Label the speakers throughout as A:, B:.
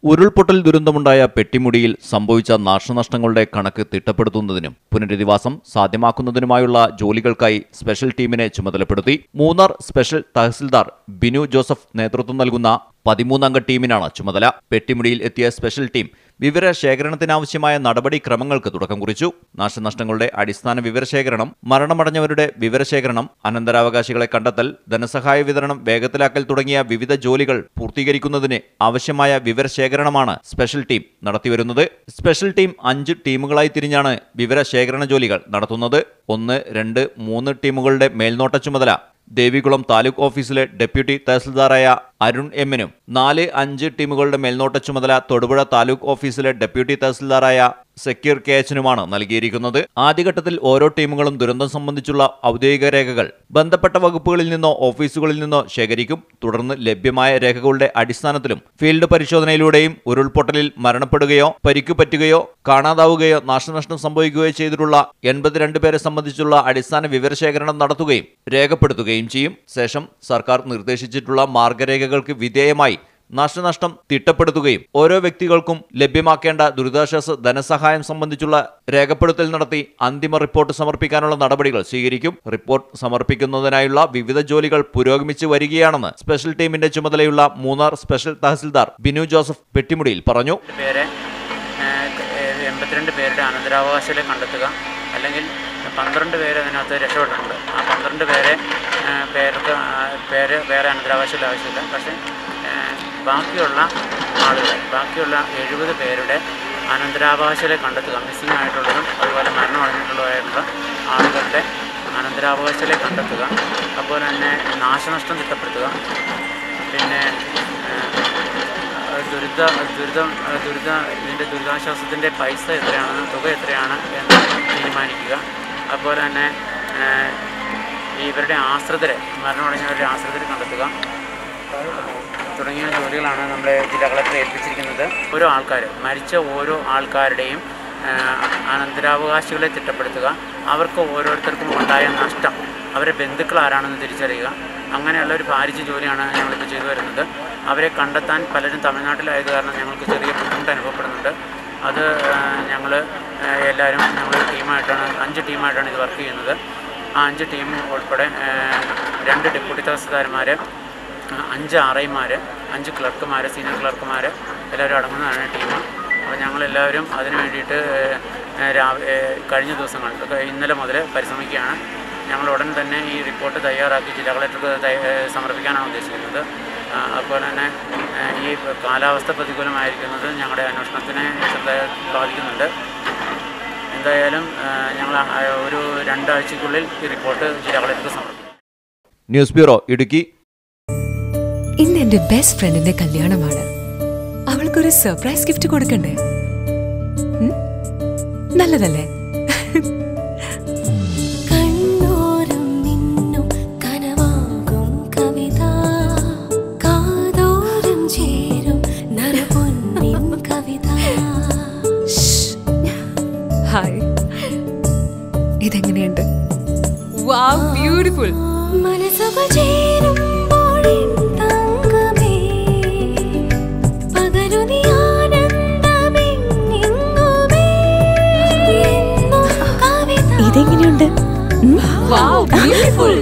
A: ഉരുൾപൊട്ടൽ ദുരന്തമുണ്ടായ പെട്ടിമുടിയിൽ സംഭവിച്ച നാശനഷ്ടങ്ങളുടെ കണക്ക് തിട്ടപ്പെടുത്തുന്നതിനും പുനരധിവാസം സാധ്യമാക്കുന്നതിനുമായുള്ള ജോലികൾക്കായി സ്പെഷ്യൽ ടീമിനെ ചുമതലപ്പെടുത്തി മൂന്നാർ സ്പെഷ്യൽ തഹസിൽദാർ ബിനു ജോസഫ് നേതൃത്വം നൽകുന്ന പതിമൂന്നംഗ ടീമിനാണ് ചുമതല പെട്ടിമുടിയിൽ എത്തിയ സ്പെഷ്യൽ ടീം വിവര ശേഖരണത്തിനാവശ്യമായ നടപടിക്രമങ്ങൾക്ക് തുടക്കം കുറിച്ചു നാശനഷ്ടങ്ങളുടെ അടിസ്ഥാന വിവരശേഖരണം മരണമടഞ്ഞവരുടെ വിവരശേഖരണം അനന്തരാവകാശികളെ കണ്ടെത്തൽ ധനസഹായ വിതരണം വേഗത്തിലാക്കൽ തുടങ്ങിയ വിവിധ ജോലികൾ പൂർത്തീകരിക്കുന്നതിന് ആവശ്യമായ വിവരശേഖരണമാണ് സ്പെഷ്യൽ ടീം നടത്തിവരുന്നത് സ്പെഷ്യൽ ടീം അഞ്ച് ടീമുകളായി തിരിഞ്ഞാണ് വിവരശേഖരണ ജോലികൾ നടത്തുന്നത് ഒന്ന് രണ്ട് മൂന്ന് ടീമുകളുടെ മേൽനോട്ട ചുമതല ദേവികുളം താലൂക്ക് ഓഫീസിലെ ഡെപ്യൂട്ടി തഹസിൽദാറായ അരുൺ എമ്മിനും നാല് അഞ്ച് ടീമുകളുടെ മേൽനോട്ട ചുമതല തൊടുപുഴ താലൂക്ക് ഓഫീസിലെ ഡെപ്യൂട്ടി തഹസിൽദാറായ സക്കീർ കെ എച്ചിനുമാണ് നൽകിയിരിക്കുന്നത് ആദ്യഘട്ടത്തിൽ ഓരോ ടീമുകളും ദുരന്തം സംബന്ധിച്ചുള്ള ഔദ്യോഗിക രേഖകൾ ബന്ധപ്പെട്ട വകുപ്പുകളിൽ നിന്നോ ഓഫീസുകളിൽ നിന്നോ ശേഖരിക്കും തുടർന്ന് ലഭ്യമായ രേഖകളുടെ അടിസ്ഥാനത്തിലും ഫീൽഡ് പരിശോധനയിലൂടെയും ഉരുൾപൊട്ടലിൽ മരണപ്പെടുകയോ പരിക്കു പറ്റുകയോ കാണാതാവുകയോ നാശനഷ്ടം സംഭവിക്കുകയോ ചെയ്തിട്ടുള്ള എൺപത്തിരണ്ട് പേരെ സംബന്ധിച്ചുള്ള അടിസ്ഥാന വിവരശേഖരണം നടത്തുകയും രേഖപ്പെടുത്തുകയും ചെയ്യും ശേഷം സർക്കാർ നിർദ്ദേശിച്ചിട്ടുള്ള മാർഗരേഖകൾക്ക് വിധേയമായി നാശനഷ്ടം തിട്ടപ്പെടുത്തുകയും ഓരോ വ്യക്തികൾക്കും ലഭ്യമാക്കേണ്ട ദുരിതാശ്വാസ ധനസഹായം സംബന്ധിച്ചുള്ള രേഖപ്പെടുത്തൽ നടത്തി അന്തിമ റിപ്പോർട്ട് സമർപ്പിക്കാനുള്ള നടപടികൾ സ്വീകരിക്കും റിപ്പോർട്ട് സമർപ്പിക്കുന്നതിനായുള്ള വിവിധ ജോലികൾ പുരോഗമിച്ചു വരികയാണെന്ന് സ്പെഷ്യൽ ടീമിന്റെ ചുമതലയുള്ള മൂന്നാർ സ്പെഷ്യൽ തഹസിൽദാർ ബിനു ജോസഫ് പെട്ടിമുടിയിൽ പറഞ്ഞു
B: പേരെ ഏഹ്, എൺപത്തിരണ്ട് പേരുടെ അനന്തരാവകാശികളെ കണ്ടെത്തുക അല്ലെങ്കിൽ പന്ത്രണ്ട് പേര് അതിനകത്ത് രക്ഷപ്പെട്ടിട്ടുണ്ട് ആ പന്ത്രണ്ട് പേരെ ഏഹ്, പേർക്ക് ആ, പേര് വേറെ അനന്തരാവകാശികളുടെ ആവശ്യമില്ല പക്ഷേ ഏഹ്, ബാക്കിയുള്ള ആളുകൾ ബാക്കിയുള്ള എഴുപത് പേരുടെ അനന്തരാവകാശികളെ കണ്ടെത്തുക മിസ്സിംഗ് ആയിട്ടുള്ളതും അതുപോലെ മരണമടഞ്ഞിട്ടുള്ളതായിട്ടുള്ള ആളുകളുടെ അനന്തരാവകാശികളെ കണ്ടെത്തുക അതുപോലെ തന്നെ നാശനഷ്ടം തിട്ടപ്പെടുത്തുക പിന്നെ ഏഹ്, ദുരിത ദുരിതം ദുരിത ഇതിൻ്റെ ദുരിതാശ്വാസത്തിൻ്റെ പൈസ എത്രയാണ് തുക എത്രയാണ് എന്ന് തീരുമാനിക്കുക അതുപോലെ തന്നെ ഏഹ്, ഇവരുടെ ആശ്രിതരെ മരണമടഞ്ഞവരുടെ ആശ്രിതരെ കണ്ടെത്തുക തുടങ്ങിയ ജോലികളാണ് നമ്മളെ ജില്ലാ കളക്ടറെ ഏൽപ്പിച്ചിരിക്കുന്നത് ഓരോ ആൾക്കാർ മരിച്ച ഓരോ ആൾക്കാരുടെയും ഏഹ്, അനന്തരാവകാശികളെ തിട്ടപ്പെടുത്തുക അവർക്ക് ഓരോരുത്തർക്കും ഉണ്ടായ നഷ്ടം അവരെ ബന്ധുക്കൾ ആരാണെന്ന് തിരിച്ചറിയുക അങ്ങനെയുള്ള ഒരു ഭാരിച്ച ജോലിയാണ് ഞങ്ങളിപ്പോൾ ചെയ്തു വരുന്നത് അവരെ കണ്ടെത്താൻ പലരും തമിഴ്നാട്ടിലായത് കാരണം ഞങ്ങൾക്ക് ചെറിയ ബുദ്ധിമുട്ട് അനുഭവപ്പെടുന്നുണ്ട് അത് ഞങ്ങൾ എല്ലാവരും ഞങ്ങൾ ടീമായിട്ടാണ് അഞ്ച് ടീമായിട്ടാണ് ഇത് വർക്ക് ചെയ്യുന്നത് ആ അഞ്ച് ടീം ഉൾപ്പെടെ ഏഹ്, രണ്ട് ഡെപ്യൂട്ടി തഹസിൽദാർമാർ അഞ്ച് ആർ ഐമാർ അഞ്ച് ക്ലർക്കുമാർ സീനിയർ ക്ലർക്കുമാർ എല്ലാവരും അടങ്ങുന്നതാണ് ടീം അപ്പോൾ ഞങ്ങളെല്ലാവരും അതിന് വേണ്ടിയിട്ട് ഏഹ്, രാവി ഏഹ്, കഴിഞ്ഞ ദിവസങ്ങളിൽ ഒക്കെ ഇന്നലെ മുതൽ പരിശ്രമിക്കുകയാണ് ഞങ്ങൾ ഉടൻ തന്നെ ഈ റിപ്പോർട്ട് തയ്യാറാക്കി ജില്ലാ കളക്ടർക്ക് തയ്യ- ഏഹ്, സമർപ്പിക്കാനാണ് ഉദ്ദേശിക്കുന്നത് ആ, അതുപോലെ തന്നെ ഏഹ്, ഈ കാലാവസ്ഥ പ്രതികൂലമായിരിക്കുന്നത് ഞങ്ങളുടെ അന്വേഷണത്തിനെ ചെറുതായി ബാധിക്കുന്നുണ്ട് എന്തായാലും ഏഹ്, ഞങ്ങൾ ആ, ഒരു രണ്ടാഴ്ചക്കുള്ളിൽ ഈ റിപ്പോർട്ട് ജില്ലാ കളക്ടർക്ക് സമർപ്പിക്കും
A: ന്യൂസ് ബ്യൂറോ ഇടുക്കി
C: ഇന്ന് എന്റെ ബെസ്റ്റ് ഫ്രണ്ടിന്റെ കല്യാണമാണ് അവൾക്കൊരു സർപ്രൈസ് ഗിഫ്റ്റ് കൊടുക്കണ്ടേ ഉം? നല്ലതല്ലേ
D: കണ്ണോരം നിന്നും കനവാകും കവിത കാതോരം ചേരും നരപൊന്നിൻ കവിത
C: ഹായ് ഇതെങ്ങനെയുണ്ട് വാവ് ബ്യൂട്ടിഫുൾ
D: മനസ്സുകൾ ചേരുമ്പോഴിൻ തങ്കമേ പകരു നീ ആനന്ദമെങ്ങുമേ എന്നും കവിത
C: ഇതെങ്ങനെയുണ്ട് ബ്യൂട്ടിഫുൾ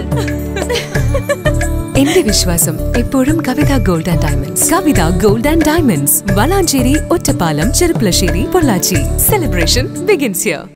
C: എന്റെ വിശ്വാസം എപ്പോഴും Kavitha gold and diamonds Kavitha gold and diamonds Valanchery Ottapalam Cherpulassery Pollachi celebration begins here